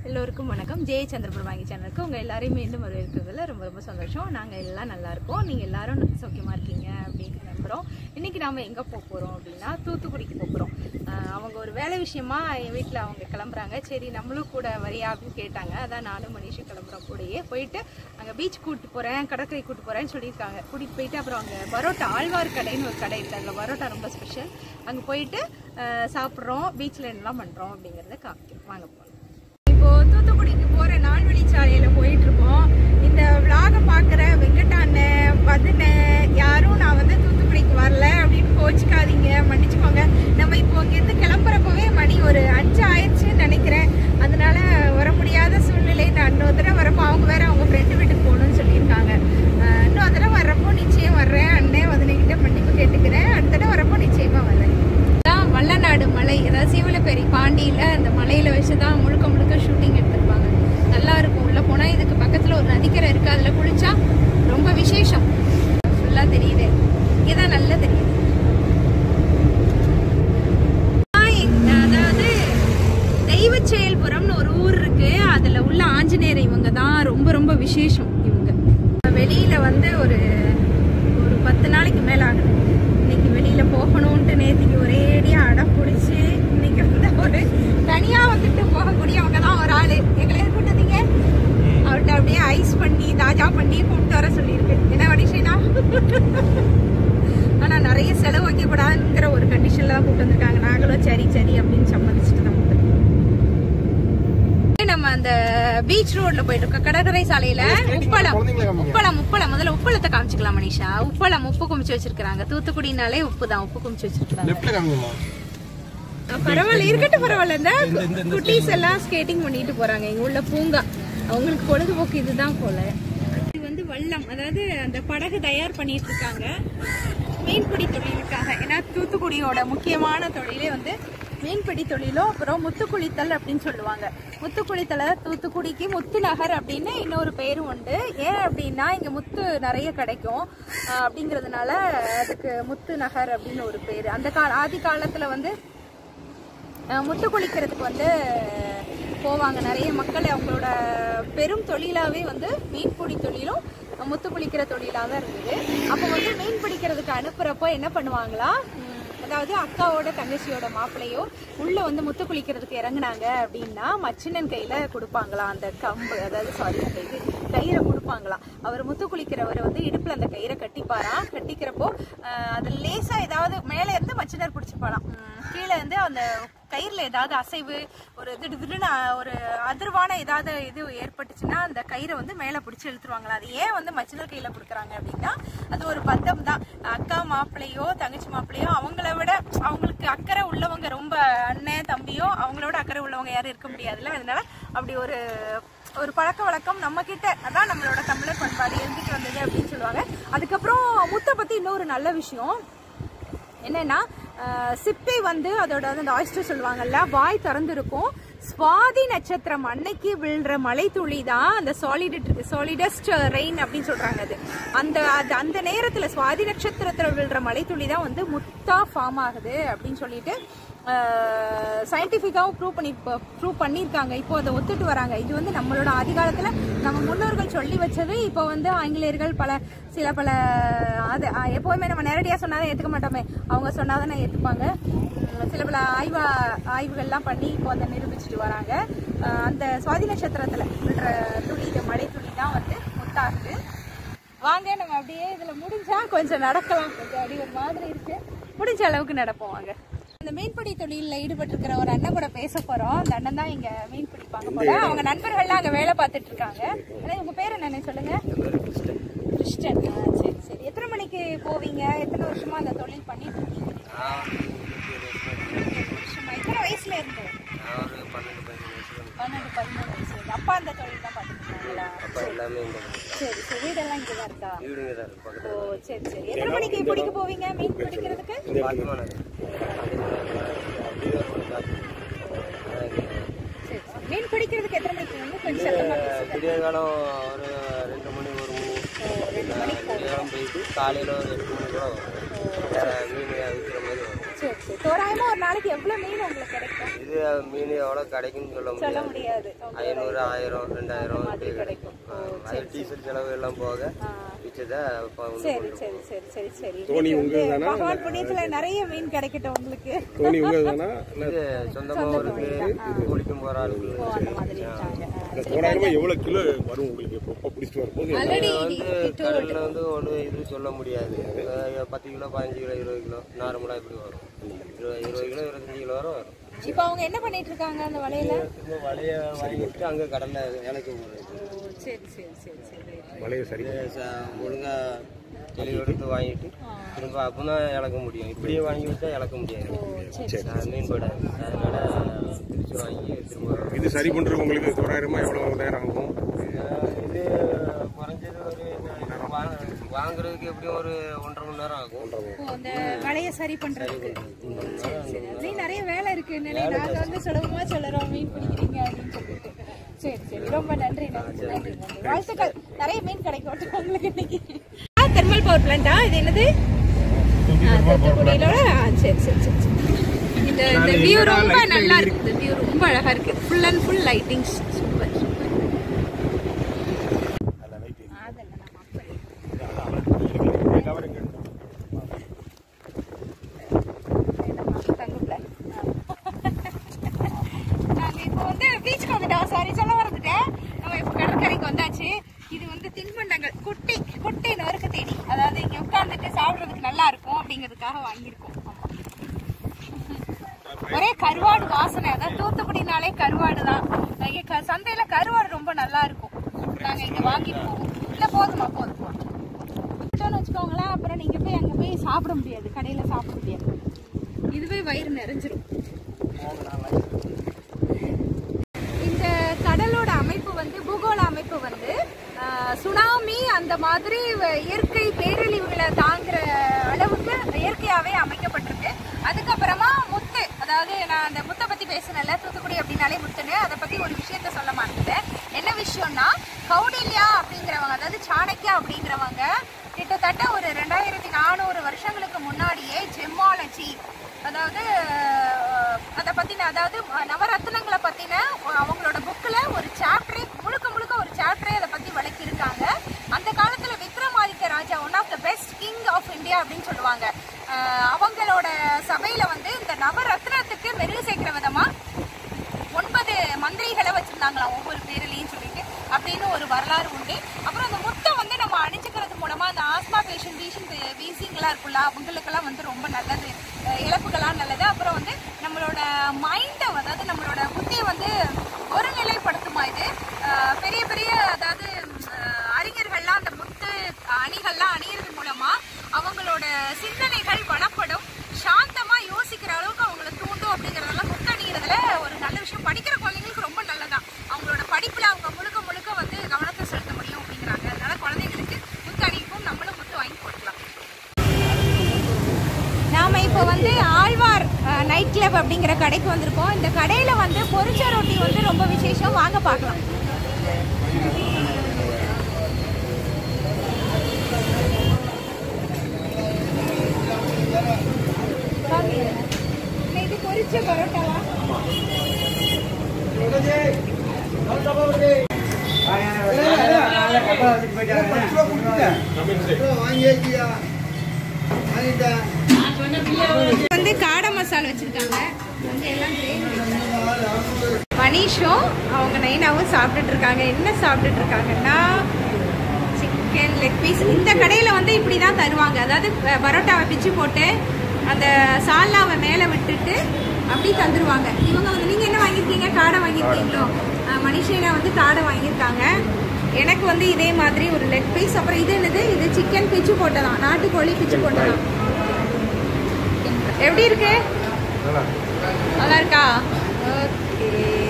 எல்லோருக்கும் வணக்கம் ஜெய சந்திரபுரமாங்கி சேனலுக்கு உங்கள் எல்லாரையும் மீண்டும் வரவேற்கிறதுல ரொம்ப ரொம்ப சந்தோஷம் நாங்கள் எல்லாம் நல்லா இருக்கோம் நீங்கள் எல்லாரும் சௌக்கியமாக இருக்கீங்க அப்படின்னு நம்புகிறோம் இன்றைக்கி நாம் எங்கே போக போகிறோம் அப்படின்னா தூத்துக்குடிக்கு போக போகிறோம் அவங்க ஒரு வேலை விஷயமா என் வீட்டில் அவங்க கிளம்புறாங்க சரி நம்மளும் கூட வரியா அப்படின்னு கேட்டாங்க அதான் நானும் மனிஷும் கிளம்புறோம் கூடயே போயிட்டு அங்கே பீச் கூட்டு போகிறேன் கடற்கரை கூட்டு போகிறேன்னு சொல்லியிருக்காங்க கூட்டிகிட்டு போயிட்டு அப்புறம் அங்கே பரோட்டா ஆழ்வார் கடைன்னு ஒரு கடை இருக்குது அங்கே பரோட்டா ரொம்ப ஸ்பெஷல் அங்கே போயிட்டு அஹ், சாப்பிட்றோம் பீச்சில் என்னலாம் பண்ணுறோம் அப்படிங்கிறத காமிக்கிறோம் வாங்க போகலாம் இப்போ தூத்துக்குடிக்கு போற நான்வழி சாலையில போயிட்டு இருக்கோம் இந்த விளாக பாக்குற வெங்கட் அண்ணன் வதன யாரும் நான் வந்து தூத்துக்குடிக்கு வரல அப்படின்னு கோச்சிக்காதீங்க மன்னிச்சுக்கோங்க நம்ம இப்போ இங்கேருந்து கிளம்புறப்பவே மணி ஒரு அஞ்சு ஆயிடுச்சுன்னு நினைக்கிறேன் அதனால வர முடியாத சூழ்நிலை நான் இன்னொரு தடவை வரப்போ அவங்க வேற அவங்க ஃப்ரெண்டு வீட்டுக்கு போகணும்னு சொல்லியிருக்காங்க அஹ் இன்னொரு தடவை வர்றப்போ நிச்சயம் வர்றேன் அண்ணன் வதனகிட்ட மன்னிப்பு கேட்டுக்கிறேன் அடுத்த தடவை வரப்போ நிச்சயமா வரேன் தான் வல்லநாடு மலை அதாவது சீவலப்பேரி பாண்டியில் அந்த மலையில வச்சு தான் முழுக்க முழுக்க ஷூட்டிங் எடுத்திருப்பாங்க நல்லா இருக்கும் உள்ள போனா இதுக்கு பக்கத்துல ஒரு நதிக்கரை இருக்கு அதுல குளிச்சா ரொம்ப விசேஷம் ஃபுல்லா தெரியுது இங்கே தான் நல்லா தெரியுது அதாவது தெய்வ செயல்புரம்னு ஒரு ஊர் இருக்கு அதுல உள்ள ஆஞ்சநேயர் இவங்க தான் ரொம்ப ரொம்ப விசேஷம் இவங்க வெளியில வந்து ஒரு ஒரு பத்து நாளைக்கு மேல ஆகுது இன்னைக்கு வெளியில போகணும்ட்டு நேத்திக்கு ஒரேடியா அடம் பிடிச்சி இன்னைக்கு வந்து ஒரு தனியா வந்துட்டு போகக்கூடியவங்க தான் ஒரு ஆளு எங்களை கூட்டத்தீங்க அவர்கிட்ட அப்படியே ஐஸ் பண்ணி தாஜா பண்ணி கூப்பிட்டு வர சொல்லியிருக்கு என்ன கண்டிஷனா ஆனா நிறைய செலவு வைக்கக்கூடாதுங்கிற ஒரு கண்டிஷன்ல தான் கூப்பிட்டு வந்திருக்காங்க நாங்களும் சரி சரி அப்படின்னு சம்மதிச்சுட்டு தான் வந்திருக்கோம். நம்ம அந்த பீச் ரோட்ல போயிட்டு இருக்கோம் கடற்கரை சாலையில உப்பளம் உப்பளம் உப்பளம் முதல்ல உப்பளத்தை காமிச்சுக்கலாம் மனிஷா உப்பளம் உப்பு குமிச்சு வச்சிருக்காங்க தூத்துக்குடினாலே உப்பு தான் உப்பு குமிச்சு வச்சிருக்காங்க லெஃப்ட்ல காமிங்கம்மா பரவாயில்ல இருக்கட்டும் பரவாயில்ல இந்த குட்டீஸ் எல்லாம் ஸ்கேட்டிங் பண்ணிட்டு போறாங்க எங்க உள்ள பூங்கா அவங்களுக்கு பொழுதுபோக்கு இதுதான் போல இது வந்து வல்லம் அதாவது அந்த படகு தயார் பண்ணிட்டு இருக்காங்க மீன்பிடி தொழிலுக்காக ஏன்னா தூத்துக்குடியோட முக்கியமான தொழிலே வந்து மீன்பிடி தொழிலும் அப்புறம் முத்துக்குளித்தல் அப்படின்னு சொல்லுவாங்க முத்துக்குளித்தலை தூத்துக்குடிக்கு முத்து நகர் அப்படின்னு இன்னொரு பேரும் உண்டு ஏன் அப்படின்னா இங்க முத்து நிறைய கிடைக்கும் ஆஹ் அப்படிங்கிறதுனால அதுக்கு முத்து நகர் அப்படின்னு ஒரு பேர் அந்த கால ஆதி காலத்துல வந்து அஹ் முத்து குளிக்கிறதுக்கு வந்து போவாங்க நிறைய மக்கள் அவங்களோட பெரும் தொழிலாவே வந்து மீன்பிடி தொழிலும் அஹ் முத்து குளிக்கிற தொழிலாக தான் இருந்தது அப்போ வந்து மீன் பிடிக்கிறதுக்கு அனுப்புறப்போ என்ன பண்ணுவாங்களா உம், அதாவது அக்காவோட தங்கச்சியோட மாப்பிள்ளையோ உள்ள வந்து முத்து குளிக்கிறதுக்கு இறங்குனாங்க அப்படின்னா மச்சினன் கையில கொடுப்பாங்களாம் அந்த கம்பு அதாவது சாரி அந்த இது கயிறை கொடுப்பாங்களாம் அவர் முத்து குளிக்கிறவர் வந்து இடுப்புல அந்த கயிறை கட்டிப்பாராம் கட்டிக்கிறப்போ அஹ், அது லேசா ஏதாவது மேலே இருந்து மச்சினர் பிடிச்சிப்பாராம் உம், கீழே இருந்து அந்த கயிறுல ஏதாவது அசைவு ஒரு திடு திடுன்னு அஹ், ஒரு அதிர்வான ஏதாவது இது ஏற்பட்டுச்சுன்னா அந்த கயிறை வந்து மேலே பிடிச்சி இழுத்துருவாங்களா அது ஏன் வந்து மச்சினர் கையில கொடுக்குறாங்க அப்படின்னா அது ஒரு பந்தம் தான் அக்கா மாப்பிள்ளையோ தங்கச்சி மாப்பிள்ளையோ அவங்கள விட அவங்களுக்கு அக்கறை உள்ளவங்க ரொம்ப அண்ணன் தம்பியோ அவங்களோட அக்கறை உள்ளவங்க யாரும் இருக்க முடியாதுல்ல அதனால அப்படி ஒரு ஒரு பழக்க வழக்கம் நம்ம கிட்ட அதான் நம்மளோட தமிழர் பண்பாடு இருந்துட்டு வந்தது அப்படின்னு சொல்லுவாங்க அதுக்கப்புறம் முத்தை பத்தி இன்னொரு நல்ல விஷயம் என்னன்னா அஹ், சிப்பி வந்து அதோட வந்து அந்த ஆயிஸ்டர் சொல்லுவாங்கல்ல வாய் திறந்திருக்கும் சுவாதி நட்சத்திரம் அன்னைக்கு விழுற மழை துளி தான் அந்த சாலிட் சாலிடஸ்ட் ரெயின் அப்படின்னு சொல்றாங்க அது அந்த அது அந்த நேரத்துல சுவாதி நட்சத்திரத்துல விழுற மழை துளி தான் வந்து முத்தா ஃபார்ம் ஆகுது அப்படின்னு சொல்லிட்டு சயின்டிஃபிக்காவும் ப்ரூவ் பண்ணி ப்ரூவ் பண்ணியிருக்காங்க இப்போ அதை ஒத்துட்டு வராங்க இது வந்து நம்மளோட ஆதிகாலத்துல நம்ம முன்னோர்கள் சொல்லி வச்சது இப்போ வந்து ஆங்கிலேயர்கள் பல சில பல அது அஹ், எப்பவுமே நம்ம நேரடியாக சொன்னாதான் ஏற்றுக்க மாட்டோமே அவங்க சொன்னாதானே ஏற்றுப்பாங்க உம், சில பல ஆய்வா ஆய்வுகள்லாம் பண்ணி இப்போ அதை நிரூபிச்சுட்டு வராங்க அஹ், அந்த சுவாதி நட்சத்திரத்தில் விடுற துளி இந்த மழை துளி தான் வந்து முத்தாகுது வாங்க நம்ம அப்படியே இதுல முடிஞ்சா கொஞ்சம் நடக்கலாம் கொஞ்சம் அப்படி ஒரு மாதிரி இருக்கு முடிஞ்ச அளவுக்கு நடப்போம் வாங்க இந்த மீன்பிடி தொழிலில் ஈடுபட்டிருக்கிற ஒரு அண்ணன் கூட பேச போறோம் அந்த அண்ணன் தான் இங்க மீன் பிடிப்பாங்க போல அவங்க நண்பர்கள்லாம் அங்க வேலை பார்த்துட்டு இருக்காங்க அண்ணா, உங்க பேர் என்னன்னு சொல்லுங்க கிறிஸ்டன் ஆ, சரி சரி எத்தனை மணிக்கு போவீங்க எத்தனை வருஷமா அந்த தொழில் பண்ணிட்டு இருக்கீங்க வருஷமா எத்தனை வயசுல இருந்து ஒரு பன்னெண்டு பதிமூணு வருஷம் பன்னெண்டு பதிமூணு வயசு இருக்கு. அப்பா அந்த தொழில் தான் பார்த்துட்டு இருக்காங்களா அப்பா எல்லாமே இந்த சரி சரி வீடெல்லாம் இங்கே தான் இருக்கா வீடுங்க தான் இருக்கு ஓ பக்கத்தில் சரி சரி எத்தனை மணிக்கு பிடிக்க போவீங்க மீன் பிடிக்கிறதுக்கு பாத்திமா நகர் சரி சரி மீன் பிடிக்கிறதுக்கு எத்தனை மணிக்கு வந்து கொஞ்சம் சத்தமா பேசுங்க விடிய காலம் ஒரு ரெண்டு மணி ஒரு மணி விடிய காலம் போயிட்டு காலையில் ஒரு எட்டு மணி கூட வரும் வேற மீன் விற்கிற மாதிரி வரும் சரி சரி தோராயமா ஒரு நாளைக்கு எவ்வளவு மீன் உங்களுக்கு கிடைக்கும் இது மீன் எவ்வளோ கிடைக்குன்னு சொல்ல சொல்ல முடியாது முடியாது ஐநூறு ஆயிரம் ரெண்டாயிரம் மாதிரி இப்படி கிடைக்கும் ஓ, அது டீசல் செலவு எல்லாம் போக ஆ. மிச்சத்தை இப்போ வந்து சரி சரி சரி சரி சரி தோணி இன்னைக்கு வந்து உங்களுதுதானா? பகவான் புண்ணியத்துல நிறைய மீன் கிடைக்கட்டும் உங்களுக்கு தோனி உங்கள் தானா இல்லை இது சொந்தமாக இருக்கு குளிக்கும் போகிற ஆளுங்க ஓ, அந்த மாதிரி இருக்காங்க இந்த தோராயமாக எவ்வளோ கிலோ வரும் உங்களுக்கு இப்போ இப்போ பிடிச்சிட்டு வரும்போது ஆல்ரெடி வந்து கடலில் வந்து ஒன்று இது சொல்ல முடியாது அஹ் பத்து கிலோ பதினஞ்சு கிலோ இருபது கிலோ நார்மலாக இப்படி வரும் இருபது இருபது கிலோ இருபத்தஞ்சு கிலோ வரை வரும் இப்போ அவங்க என்ன பண்ணிட்டு இருக்காங்க அந்த வலையில திரும்ப வலையை வாங்கிட்டு அங்கே கடலில் இலைக்க போடுறது ஓ, சரி சரி சரி சரி வலையை சரி இது ச- ஒழுங்கா தெளிவு எடுத்து வாங்கிட்டு திரும்ப அப்போ தான் இழக்க முடியும் இப்படியே வாங்கி வச்சா இழக்க முடியாது அஹ் மீன் படாது அதனால திருச்சி வாங்கி திரும்ப இது சரி பண்ணுறது உங்களுக்கு தோராயிரமாக எவ்வளோ நேரம் ஆகும் அஹ் இது குறைஞ்சது ஒரு வாங்க- வாங்குறதுக்கு எப்படியும் ஒரு ஒன்றரை மணி நேரம் ஆகும் ஓ, அந்த வலைய சரி பண்றதுக்கு சரி சரி அதுலயும் நிறைய வேலை இருக்கு என்னன்னா நாங்க வந்து சுலபமா சொல்லுறோம் மீன் பிடிக்கிறீங்க அப்படின்னு சொல்லிட்டு சரி சரி ரொம்ப நன்றி நன்றி நன்றி நன்றி வாழ்த்துக்கள் நிறைய மீன் கிடைக்கும் உங்களுக்கு இன்னைக்கு தெர்மல் பவர் பிளான்டா இது என்னது ஆ, தூத்துக்குடியில ஆ, சரி சரி சரி சரி. இந்த இந்த வியூ ரொம்ப நல்லா இருக்கு இந்த வியூ ரொம்ப அழகா இருக்கு full and full lightings super super அதெல்லாம் நம்ம அப்ப தங்குப்ல. நாங்க இப்போ வந்து பீச்சுக்கு வந்துட்டோம் சாரி சொல்ல வந்துட்டேன் நம்ம இப்போ கடற்கரைக்கு வந்தாச்சு இது வந்து தின்பண்டங்கள் குட்டி குட்டி நொறுக்கு தேடி அதாவது இங்க உட்கார்ந்துட்டு சாப்பிடுறதுக்கு நல்லா இருக்கும் அப்படிங்கிறதுக்காக வாங்கியிருக்கோம் ஆமா. ஒரே கருவாடு வாசனை அதாவது தூத்துக்குடினாலே கருவாடு தான் இங்க க- சந்தையில கருவாடு ரொம்ப நல்லா இருக்கும் நாங்க இங்க வாங்கிட்டு போவோம் இல்ல போதுமா போதும் போதும் விட்டோம்னு வச்சுக்கோங்களேன் அப்புறம் நீங்க போய் அங்க போய் சாப்பிட முடியாது கடையில சாப்பிட முடியாது இதுவே வயிறு நிறைஞ்சிரும் இந்த கடலோட அமைப்பு வந்து பூகோள அமைப்பு வந்து ஆஹ், சுனாமி அந்த மாதிரி வ- இயற்கை பேரழிவுகளை தாங்குற அளவுக்கு இயற்கையாவே அமைக்கப்பட்டிருக்கு அதுக்கப்புறமா முத்து அதாவது நான் அந்த முத்தை பத்தி பேசினேன்ல தூத்துக்குடி அப்படின்னாலே முத்துன்னு அதை பத்தி ஒரு விஷயத்த சொல்ல மாட்டேன் என்ன விஷயம்னா கௌடில்யா அப்படிங்கிறவங்க அதாவது சாணக்கியா அப்படிங்கிறவங்க கிட்டத்தட்ட ஒரு ரெண்டாயிரத்தி நானூறு வருஷங்களுக்கு முன்னாடியே ஜெம்மாலஜி அதாவது அஹ், அதை பத்தின அதாவது அஹ், நவரத்னங்களை பத்தின ஒ- அவங்களோட புக்ல ஒரு சாப்டரே முழுக்க முழுக்க ஒரு சாப்டரே அதை பத்தி விளக்கியிருக்காங்க அந்த காலத்துல Vikramaditya Raja one of the best king of India அப்படின்னு சொல்லுவாங்க அஹ், அவங்களோட சபையில வந்து இந்த நவரத்னத்துக்கு மெருகு சேர்க்கிற விதமா ஒன்பது மந்திரிகளை வச்சிருந்தாங்களாம் ஒவ்வொரு பேர்லயும் சொல்லிட்டு அப்படின்னு ஒரு வரலாறு உண்டு அப்புறம் அந்த முத்தை வந்து நம்ம அணிஞ்சுக்கிறது மூலமா அந்த ஆஸ்மா பேஷண்ட் வீசிங் வீசிங்லாம் இருக்குல்ல அவங்களுக்கெல்லாம் வந்து ரொம்ப நல்லது அஹ் இழப்புகள்லாம் நல்லது அப்புறம் வந்து நம்மளோட மைண்டை அதாவது நம்மளோட புத்தியை வந்து ஒருநிலைப்படுத்துமா இது அஹ் பெரிய பெரிய அதாவது அஹ் அறிஞர்கள்லாம் அந்த முத்து அணிகள்லாம் அணியிறது மூலமா அவங்களோட சிந்தனைகள் வளப்படும் சாந்தமா யோசிக்கிற அளவுக்கு அவங்கள தூண்டும் அப்படிங்கறதெல்லாம் முத்து அணிகிறதுல ஒரு நல்ல விஷயம் படிக்கிற குழந்தைங்களுக்கு ரொம்ப நல்லதான் அவங்களோட படிப்புல அவங்க முழுக்க முழுக்க வந்து கவனத்தை செலுத்த முடியும் அப்படிங்கிறாங்க அதனால குழந்தைங்களுக்கு முத்து அணிக்கும் நம்மளும் முத்து வாங்கி போட்டுக்கலாம் நாம இப்போ வந்து ஆழ்வார் நைட் கிளப் அப்படிங்கிற கடைக்கு வந்திருக்கோம் இந்த கடையில வந்து பொரிச்ச ரொட்டி வந்து ரொம்ப விசேஷம் வாங்க பார்க்கலாம் இது பொரிச்ச பரோட்டாவா வந்து காடை மசாலா வச்சிருக்காங்க வந்து எல்லாம் gravy. மனிஷும் அவங்க நைனாவும் சாப்பிட்டுட்டு இருக்காங்க என்ன சாப்பிட்டுட்டு இருக்காங்கன்னா சிக்கன் லெக் பீஸ் இந்த கடையில் வந்து இப்படி தான் தருவாங்க அதாவது ப- பரோட்டாவை பிச்சு போட்டு அந்த சால்னாவை மேலே விட்டுட்டு அப்படி தந்துருவாங்க இவங்க வந்து நீங்கள் என்ன வாங்கியிருக்கீங்க காடை வாங்கியிருக்கீங்களோ அஹ் மனிஷைனா வந்து காடை வாங்கியிருக்காங்க எனக்கு வந்து இதே மாதிரி ஒரு லெக் பீஸ் அப்புறம் இது என்னது இது சிக்கன் பிச்சு போட்டதான் நாட்டுக்கோழி பிச்சு போட்டதான் எப்படி இருக்கு நல்லா இருக்கா ஓகே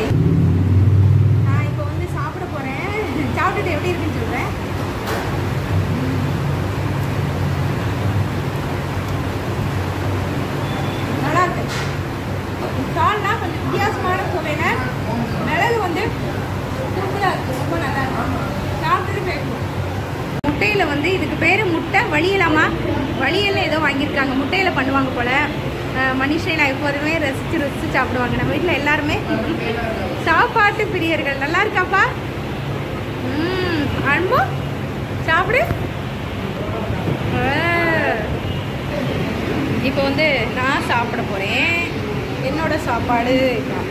நான் இப்போ வந்து சாப்பிட போறேன் சாப்பிட்டுட்டு எப்படி இருக்குன்னு சொல்றேன் நல்லா இருக்கு சால்னா கொஞ்சம் வித்தியாசமான சுவையில மிளகு வந்து சூப்பரா இருக்கு ரொம்ப நல்லா இருக்கு சாப்பிட்டுட்டு பேசணும் முட்டையில் வந்து இதுக்கு பேர் முட்டை வழியலாமா வழியல்னு ஏதோ வாங்கியிருக்காங்க முட்டையில் பண்ணுவாங்க போல் அஹ், மனிஷை நான் எப்போதுமே ரசிச்சு ரசிச்சு சாப்பிடுவாங்க நம்ம வீட்டில் எல்லாருமே சாப்பாட்டு பிரியர்கள் நல்லா இருக்காப்பா ம் அன்பு சாப்பிடு ஆ. இப்போ வந்து நான் சாப்பிட போறேன் என்னோட சாப்பாடு இதுதான்.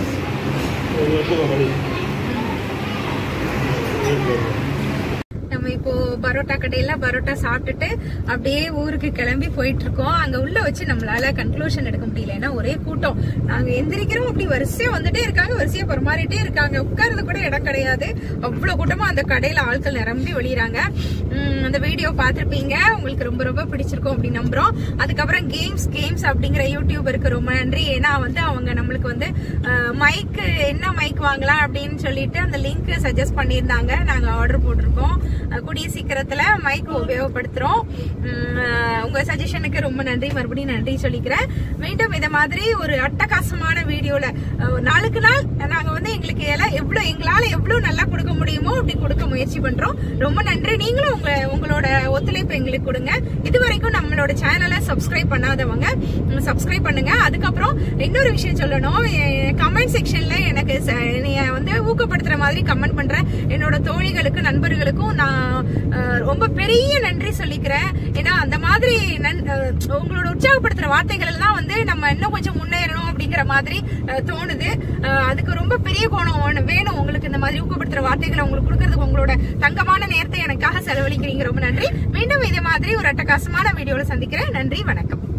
நம்ம இப்போ பரோட்டா கடையில பரோட்டா சாப்பிட்டுட்டு அப்படியே ஊருக்கு கிளம்பி போயிட்டு இருக்கோம் அங்க உள்ள வச்சு நம்மளால கன்க்ளூஷன் எடுக்க முடியல ஏன்னா ஒரே கூட்டம் நாங்க எந்திரிக்கிறோம் அப்படி வரிசையா வந்துட்டே இருக்காங்க வரிசையா பரிமாறிட்டே இருக்காங்க உட்கார்றது கூட இடம் கிடையாது அவ்வளவு கூட்டமா அந்த கடையில ஆட்கள் நிரம்பி ஒளியறாங்க உம், அந்த வீடியோ பார்த்திருப்பீங்க உங்களுக்கு ரொம்ப ரொம்ப பிடிச்சிருக்கும் அப்படின்னு நம்புறோம் அதுக்கப்புறம் கேம்ஸ் கேம்ஸ் அப்படிங்கிற யூடியூபருக்கு ரொம்ப நன்றி ஏன்னா வந்து அவங்க நம்மளுக்கு வந்து மைக் என்ன மைக் வாங்கலாம் அப்படின்னு சொல்லிட்டு அந்த லிங்க் சஜஸ்ட் பண்ணியிருந்தாங்க நாங்க ஆர்டர் போட்டிருக்கோம் அஹ் கூடிய சீக்கிரத்துல மைக் உபயோகப்படுத்துறோம் உம், அஹ் உங்க சஜஷனுக்கு ரொம்ப நன்றி மறுபடியும் நன்றி சொல்லிக்கிறேன் மீண்டும் இத மாதிரி ஒரு அட்டகாசமான வீடியோல அஹ், நாளுக்கு நாள் நாங்க வந்து எங்களுக்கு எல்லாம் எவ்வளவு எங்களால எவ்வளவு நல்லா கொடுக்க முடியுமோ அப்படி கொடுக்க முயற்சி பண்றோம் ரொம்ப நன்றி நீங்களும் உங்க உங்களோட ஒத்துழைப்பு எங்களுக்கு கொடுங்க இது வரைக்கும் நம்மளோட சேனலை சப்ஸ்கிரைப் பண்ணாதவங்க சப்ஸ்கிரைப் பண்ணுங்க அதுக்கப்புறம் இன்னொரு விஷயம் சொல்லணும் கமெண்ட் செக்ஷன்ல எனக்கு ச- என்னைய வந்து ஊக்கப்படுத்துற மாதிரி கமெண்ட் பண்ற என்னோட தோழிகளுக்கு நண்பர்களுக்கும் நான் அஹ், ரொம்ப பெரிய நன்றி சொல்லிக்கிறேன் ஏன்னா அந்த மாதிரி நன்- அஹ், உங்களோட உற்சாகப்படுத்துற வார்த்தைகள் எல்லாம் வந்து நம்ம இன்னும் கொஞ்சம் முன்னேறணும் அப்படிங்கிற மாதிரி அஹ், தோணுது அஹ், அதுக்கு ரொம்ப பெரிய கோணம் வேணும். வேணும் உங்களுக்கு இந்த மாதிரி ஊக்கப்படுத்துற வார்த்தைகளை உங்களுக்கு கொடுக்கறதுக்கு உங்களோட தங்கமான நேரத்தை எனக்காக செலவழிக்கிறீங்க ரொம்ப நன்றி மீண்டும் இதே மாதிரி ஒரு அட்டகாசமான வீடியோல சந்திக்கிறேன் நன்றி வணக்கம்